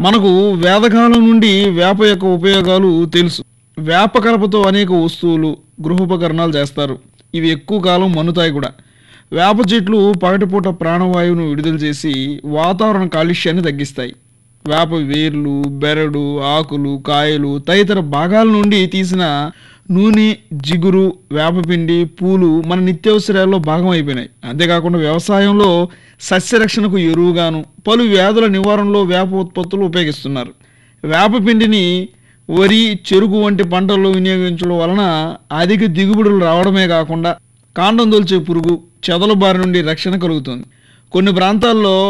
మనకు వేదకాలం నుండి వేప యొక్క ఉపయోగాలు తెలుసు వేప కలపతో అనేక వస్తువులు గృహోపకరణాలు చేస్తారు ఇవి ఎక్కువ కాలం మన్నుతాయి కూడా వేప చెట్లు పగటిపూట ప్రాణవాయువును విడుదల చేసి వాతావరణ కాలుష్యాన్ని తగ్గిస్తాయి వేప వేర్లు బెరడు ఆకులు కాయలు తదితర భాగాల నుండి తీసిన నూనె జిగురు వేపపిండి పూలు మన నిత్యావసరాల్లో భాగం అయిపోయినాయి అంతేకాకుండా వ్యవసాయంలో సస్యరక్షణకు ఎరువుగాను పలు వ్యాధుల నివారణలో వేప ఉత్పత్తులు ఉపయోగిస్తున్నారు వేపపిండిని వరి చెరుకు వంటి పంటల్లో వినియోగించడం వలన అధిక దిగుబడులు రావడమే కాకుండా కాండం దొల్చే పురుగు చెదల బారి నుండి రక్షణ కలుగుతుంది కొన్ని ప్రాంతాల్లో